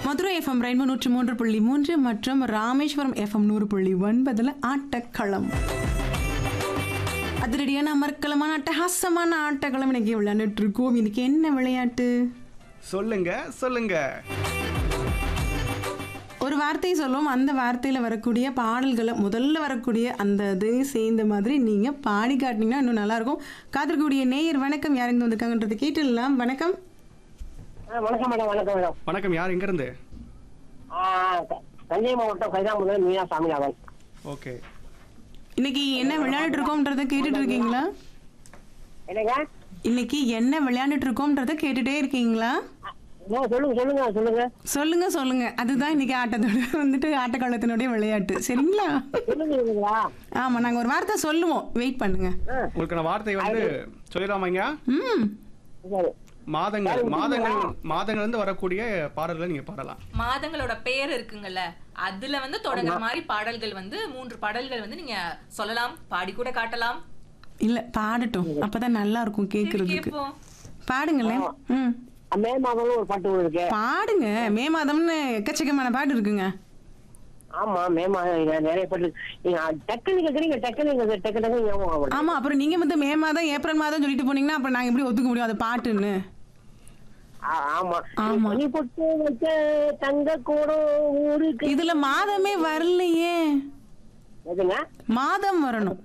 Madurai FM rainbow நூற்றி மூன்று புள்ளி மூன்று மற்றும் ராமேஸ்வரம் எஃப்எம் நூறு புள்ளி ஒன்பதுல ஆட்டக்களம் அதிரடியான அமர்க்கலமான அட்டகாசமான ஆட்டக்களம் இன்னைக்கு விளையாண்டுட்டு இருக்கோம் இன்னைக்கு என்ன விளையாட்டு சொல்லுங்க சொல்லுங்க ஒரு வார்த்தை சொல்லுவோம் அந்த வார்த்தையில் வரக்கூடிய பாடல்களை முதல்ல வரக்கூடிய அந்த இது சேர்ந்த மாதிரி நீங்கள் பாடி காட்டினீங்கன்னா இன்னும் நல்லாயிருக்கும் காத்திருக்கக்கூடிய நேயர் வணக்கம் யாருங்க வந்திருக்காங்கன்றது கேட்டுடலாம் வணக்கம் ஆ, வணக்கம் மேடம் வணக்கம் மேடம் வணக்கம் யார் எங்க இருந்து ஆ, த- தஞ்சை மாவட்டம் கைதாமுதல் மீனா சாமிநாதன் ஓகே இன்னைக்கு என்ன விளையாடிட்டு இருக்கோம்ன்றத கேட்டுட்டு இருக்கீங்களா என்னங்க இன்னைக்கு என்ன விளையாண்டுட்டு இருக்கோம்ன்றத கேட்டுட்டே இருக்கீங்களா ஆ, ஓ, சொல்லுங்க சொல்லுங்க சொல்லுங்க சொல்லுங்க சொல்லுங்க அதுதான் இன்னைக்கு ஆட்டத்தோட வந்துட்டு ஆட்டக்காலத்தினுடைய விளையாட்டு சரிங்களா சொல்லுங்க இல்லைங்களா ஆமா நாங்க ஒரு வார்த்தை சொல்லுவோம் வெயிட் பண்ணுங்க ஆ, உங்களுக்கான வார்த்தை வந்து சொல்லிடலாமாங்க ம் சரி மாதங்கள் மாதங்கள் மாதங்கள் இருந்து வரக்கூடிய பாடல்களை நீங்க பாடலாம் மாதங்களோட பெயர் இருக்குங்கல்ல அதுல வந்து தொடங்குற மாதிரி பாடல்கள் வந்து மூன்று பாடல்கள் வந்து நீங்க சொல்லலாம் பாடி கூட காட்டலாம் இல்ல பாடட்டும் அப்பதான் நல்லா இருக்கும் கேக்குறதுக்கு கேட்போம் பாடுங்களேன் ம் மே மாதம்னு ஒரு பாட்டு ஒண்ணு இருக்கு பாடுங்க மே மாதம்னு எக்கச்சக்கமான பாட்டு இருக்குங்க ஆமா மே மாதம் இங்க நிறைய பாட்டு இருக்கு. நீங்க டக்குனு கேக்குறீங்க டக்குனு நீங்க டக்கு டக்கு ஞாபகம் ஆகும். ஆமா அப்புறம் நீங்க வந்து மே மாதம் ஏப்ரல் மாதம் சொல்லிட்டு போனீங்கன்னா அப்புறம் நாங்க எப்படி ஒத்துக்க முடியும் அது பாட்டுன்னு ஆ, ஆமா ஆமா. நீ பொட்டு வச்ச தங்க கூடம் ஊருக்கு இதுல மாதமே வரலையே எதுங்க மாதம் வரணும்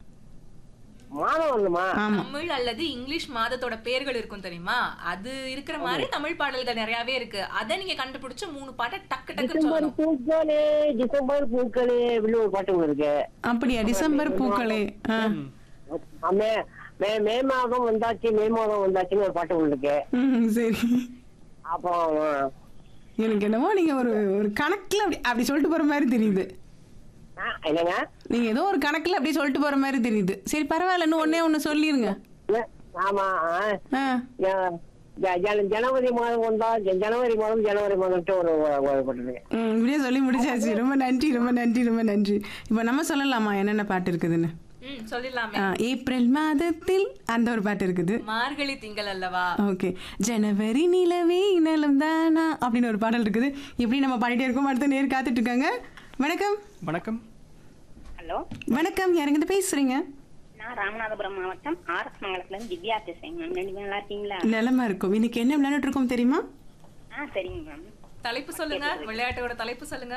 மாதம் வரணுமா ஆமா தமிழ் அல்லது இங்கிலீஷ் மாதத்தோட பெயர்கள் இருக்கும் தெரியுமா அது இருக்கிற மாதிரி தமிழ் பாடல்கள் நிறையவே இருக்கு அதை நீங்க கண்டுபிடிச்சு மூணு பாட்டை டக்கு டக்குன்னு டிசம்பர் சொல்லணும் பூக்களே டிசம்பர் பூக்களே அப்படின்னு ஒரு பாட்டு ஒண்ணு இருக்கு அப்படியா டிசம்பர் பூக்களே ஆ. ஆ, மே மே மே மாதம் வந்தாச்சு மே மாதம் வந்தாச்சுன்னு ஒரு பாட்டு ஒண்ணு இருக்கு ம், சரி அப்புறம் எனக்கு என்னமோ நீங்க ஒரு ஒரு கணக்குல அப்படி அப்படி சொல்லிட்டு போற மாதிரி தெரியுது ஆ, என்னங்க நீங்க ஏதோ ஒரு கணக்குல அப்படி சொல்லிட்டு போற மாதிரி தெரியுது சரி பரவாயில்ல இன்னும் ஒன்னே ஒண்ணு சொல்லிருங்க ஏ, ஆமா ஆ, ஆ. ஜ- ஜ- ஜன- ஜனவரி மாதம் வந்தா ஜ- ஜனவரி மாதம் ஜனவரி மாதம்ட்டு ஒரு ஒரு பாட்டு இருக்கு ம், இப்படியே சொல்லி முடிச்சாச்சு ரொம்ப நன்றி ரொம்ப நன்றி ரொம்ப நன்றி இப்போ நம்ம சொல்லலாமா என்னென்ன பாட்டு இருக்குதுன்னு ம் சொல்லிடலாமே ஆ, ஏப்ரல் மாதத்தில் அந்த ஒரு பாட்டு இருக்குது மார்கழி திங்கள் அல்லவா ஓகே ஜனவரி நிலவே நலம் தானா அப்படின்னு ஒரு பாடல் இருக்குது இப்படி நம்ம பாடிட்டே இருக்கோம் அடுத்த நேர் காத்துட்டு இருக்காங்க வணக்கம் வணக்கம் ஹலோ வணக்கம் யாருங்கிட்ட பேசுறீங்க நான் ராமநாதபுரம் மாவட்டம் ஆர்எஸ் மங்கலத்துல இருந்து திவ்யா பேசுறேங்க மேம் ரெண்டு பேரும் நல்லா இருக்கீங்களா நிலமா இருக்கும் இன்னைக்கு என்ன விளையாண்டுட்டு இருக்கோம் தெரியுமா ஆ சரிங்க மேம் தலைப்பு சொல்லுங்க விளையாட்டோட தலைப்பு சொல்லுங்க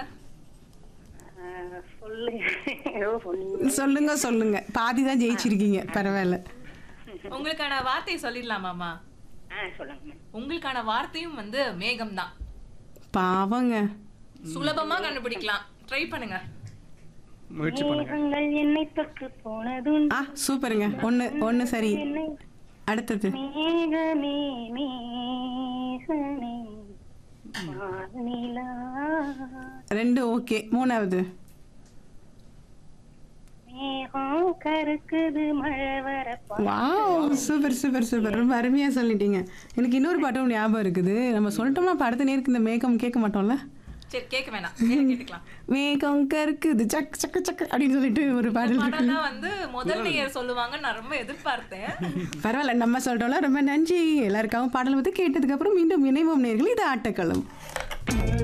ஆ, சொல்லுங்க ஏதோ சொன்னீங்க சொல்லுங்க சொல்லுங்க பாதி தான் ஜெயிச்சிருக்கீங்க பரவாயில்ல உங்களுக்கான வார்த்தை சொல்லிடலாமாமா ஆ சொல்லுங்க மேம் உங்களுக்கான வார்த்தையும் வந்து மேகம் தான் பாவங்க சுலபமா கண்டுபிடிக்கலாம் ட்ரை பண்ணுங்க முயற்சி பண்ணுங்க மேகங்கள் என்னை தொட்டு போனதும் ஆ சூப்பருங்க ஒன்று ஒன்று சரி அடுத்தது மேகமே மேகமே வானிலா ரெண்டு ஓகே மூணாவது மேகம் கருக்குது மழை வரப்பா வாவ் சூப்பர் சூப்பர் சூப்பர் ரொம்ப அருமையா சொல்லிட்டீங்க எனக்கு இன்னொரு பாட்டும் ஞாபகம் இருக்குது நம்ம சொல்லிட்டோம்னா அப்ப அடுத்த நேருக்கு இந்த மேகம் கேட்க மாட்டோம்ல சரி கேட்க வேணாம் வேற கேட்டுக்கலாம் மேகம் கருக்குது சக் சக்கு சக்கு அப்படின்னு சொல்லிட்டு ஒரு பாடல் இருக்கு பாடல் தான் வந்து முதல் நேயர் சொல்லுவாங்க நான் ரொம்ப எதிர்பார்த்தேன் பரவாயில்ல நம்ம சொல்றோம்ல ரொம்ப நன்றி எல்லாருக்காகவும் பாடல் வந்து கேட்டதுக்கு அப்புறம் மீண்டும் இணைவோம் நேர்கள் இது ஆட்டக்களம்